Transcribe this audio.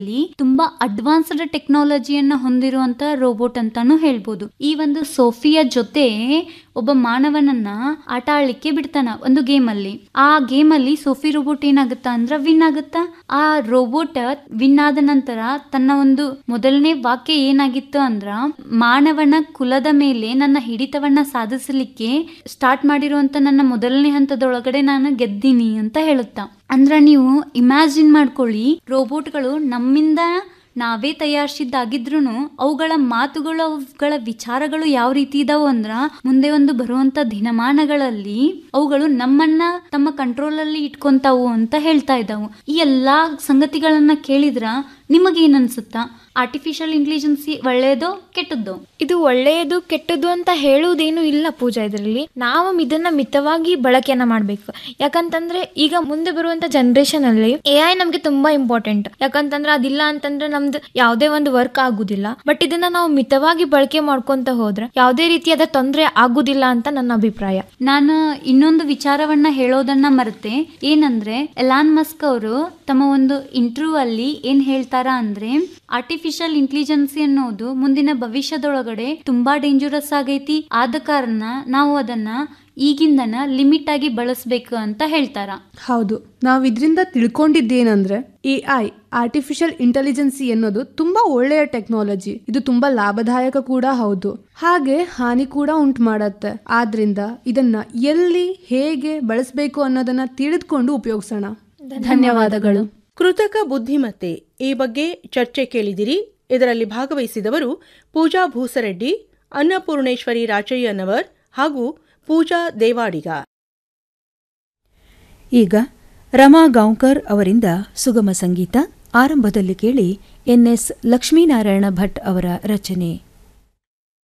ಅಲ್ಲಿ ತುಂಬಾ advanced ಟೆಕ್ನಾಲಜಿಯನ್ನ ಹೊಂದಿರುವಂತ robot ಅಂತಾನು ಹೇಳ್ಬೋದು ಈ ಒಂದು ಸೋಫಿಯ ಜೊತೆ ಒಬ್ಬ ಮಾನವನನ್ನ ಆಟ ಆಡ್ಲಿಕ್ಕೆ ಬಿಡ್ತಾನ ಒಂದು ಗೇಮ್ ಅಲ್ಲಿ ಆ ಗೇಮ್ ಅಲ್ಲಿ ಸೋಫಿ ರೋಬೋಟ್ ಏನಾಗುತ್ತಾ ಅಂದ್ರ ವಿನ್ ಆಗುತ್ತಾ ಆ ರೋಬೋಟ್ ವಿನ್ ಆದ ನಂತರ ತನ್ನ ಒಂದು ಮೊದಲನೇ ವಾಕ್ಯ ಏನಾಗಿತ್ತು ಅಂದ್ರ ಮಾನವನ ಕುಲದ ಮೇಲೆ ನನ್ನ ಹಿಡಿತವನ್ನ ಸಾಧಿಸಲಿಕ್ಕೆ ಸ್ಟಾರ್ಟ್ ಮಾಡಿರುವಂತ ನನ್ನ ಮೊದಲನೇ ಹಂತದೊಳಗಡೆ ನಾನು ಗೆದ್ದೀನಿ ಅಂತ ಹೇಳುತ್ತಾ ಅಂದ್ರ ನೀವು ಇಮ್ಯಾಜಿನ್ ಮಾಡ್ಕೊಳ್ಳಿ ರೋಬೋಟ್ಗಳು ನಮ್ಮಿಂದ ನಾವೇ ತಯಾರಿಸಿದ್ದಾಗಿದ್ರು ಅವುಗಳ ಮಾತುಗಳು ಅವುಗಳ ವಿಚಾರಗಳು ಯಾವ ರೀತಿ ಇದಾವು ಅಂದ್ರ ಮುಂದೆ ಒಂದು ಬರುವಂತ ದಿನಮಾನಗಳಲ್ಲಿ ಅವುಗಳು ನಮ್ಮನ್ನ ತಮ್ಮ ಕಂಟ್ರೋಲ್ ಅಲ್ಲಿ ಇಟ್ಕೊಂತಾವು ಅಂತ ಹೇಳ್ತಾ ಇದ್ದಾವು ಈ ಎಲ್ಲಾ ಸಂಗತಿಗಳನ್ನ ಕೇಳಿದ್ರ ನಿಮಗೇನ್ ಅನ್ಸುತ್ತಾ ಆರ್ಟಿಫಿಷಿಯಲ್ ಇಂಟೆಲಿಜೆನ್ಸಿ ಒಳ್ಳೆಯದೋ ಕೆಟ್ಟದ್ದೋ ಇದು ಒಳ್ಳೆಯದು ಕೆಟ್ಟದ್ದು ಅಂತ ಹೇಳುವುದೇನು ಇಲ್ಲ ಪೂಜಾ ಇದರಲ್ಲಿ ನಾವು ಇದನ್ನ ಮಿತವಾಗಿ ಬಳಕೆಯನ್ನ ಮಾಡ್ಬೇಕು ಯಾಕಂತಂದ್ರೆ ಈಗ ಮುಂದೆ ಬರುವಂತ ಜನರೇಷನ್ ಅಲ್ಲಿ ಎ ಐ ನಮ್ಗೆ ತುಂಬಾ ಇಂಪಾರ್ಟೆಂಟ್ ಯಾಕಂತಂದ್ರೆ ಅದಿಲ್ಲ ಅಂತಂದ್ರೆ ನಮ್ದು ಯಾವುದೇ ಒಂದು ವರ್ಕ್ ಆಗುದಿಲ್ಲ ಬಟ್ ಇದನ್ನ ನಾವು ಮಿತವಾಗಿ ಬಳಕೆ ಮಾಡ್ಕೊಂತ ಹೋದ್ರೆ ಯಾವುದೇ ರೀತಿಯಾದ ತೊಂದರೆ ಆಗುದಿಲ್ಲ ಅಂತ ನನ್ನ ಅಭಿಪ್ರಾಯ ನಾನು ಇನ್ನೊಂದು ವಿಚಾರವನ್ನ ಹೇಳೋದನ್ನ ಮರೆತೆ ಏನಂದ್ರೆ ಎಲಾನ್ ಮಸ್ಕ್ ಅವರು ತಮ್ಮ ಒಂದು ಇಂಟರ್ವ್ಯೂ ಅಲ್ಲಿ ಏನ್ ಹೇಳ್ತಾರ ಅಂದ್ರೆ ಆರ್ಟಿಫಿಷಿಯಲ್ ಇಂಟೆಲಿಜೆನ್ಸಿ ಅನ್ನೋದು ಮುಂದಿನ ಭವಿಷ್ಯದೊಳಗಡೆ ತುಂಬಾ ಡೇಂಜರಸ್ ಆಗೈತಿ ಆದ ಕಾರಣ ನಾವು ಅದನ್ನ ಈಗಿಂದನ ಲಿಮಿಟ್ ಆಗಿ ಬಳಸಬೇಕು ಅಂತ ಹೇಳ್ತಾರ ಹೌದು ನಾವು ಇದರಿಂದ ತಿಳ್ಕೊಂಡಿದ್ದೇನಂದ್ರೆ ಎ ಐ ಆರ್ಟಿಫಿಷಿಯಲ್ ಇಂಟೆಲಿಜೆನ್ಸಿ ಅನ್ನೋದು ತುಂಬಾ ಒಳ್ಳೆಯ ಟೆಕ್ನಾಲಜಿ ಇದು ತುಂಬಾ ಲಾಭದಾಯಕ ಕೂಡ ಹೌದು ಹಾಗೆ ಹಾನಿ ಕೂಡ ಉಂಟು ಮಾಡತ್ತೆ ಆದ್ರಿಂದ ಇದನ್ನ ಎಲ್ಲಿ ಹೇಗೆ ಬಳಸಬೇಕು ಅನ್ನೋದನ್ನ ತಿಳಿದುಕೊಂಡು ಉಪಯೋಗಿಸೋಣ ಧನ್ಯವಾದಗಳು ಕೃತಕ ಬುದ್ಧಿಮತ್ತೆ ಈ ಬಗ್ಗೆ ಚರ್ಚೆ ಕೇಳಿದಿರಿ ಇದರಲ್ಲಿ ಭಾಗವಹಿಸಿದವರು ಪೂಜಾ ಭೂಸರೆಡ್ಡಿ ಅನ್ನಪೂರ್ಣೇಶ್ವರಿ ರಾಚಯ್ಯನವರ್ ಹಾಗೂ ಪೂಜಾ ದೇವಾಡಿಗ ಈಗ ರಮಾ ಗಾಂವ್ಕರ್ ಅವರಿಂದ ಸುಗಮ ಸಂಗೀತ ಆರಂಭದಲ್ಲಿ ಕೇಳಿ ಎನ್ಎಸ್ ಲಕ್ಷ್ಮೀನಾರಾಯಣ ಭಟ್ ಅವರ ರಚನೆ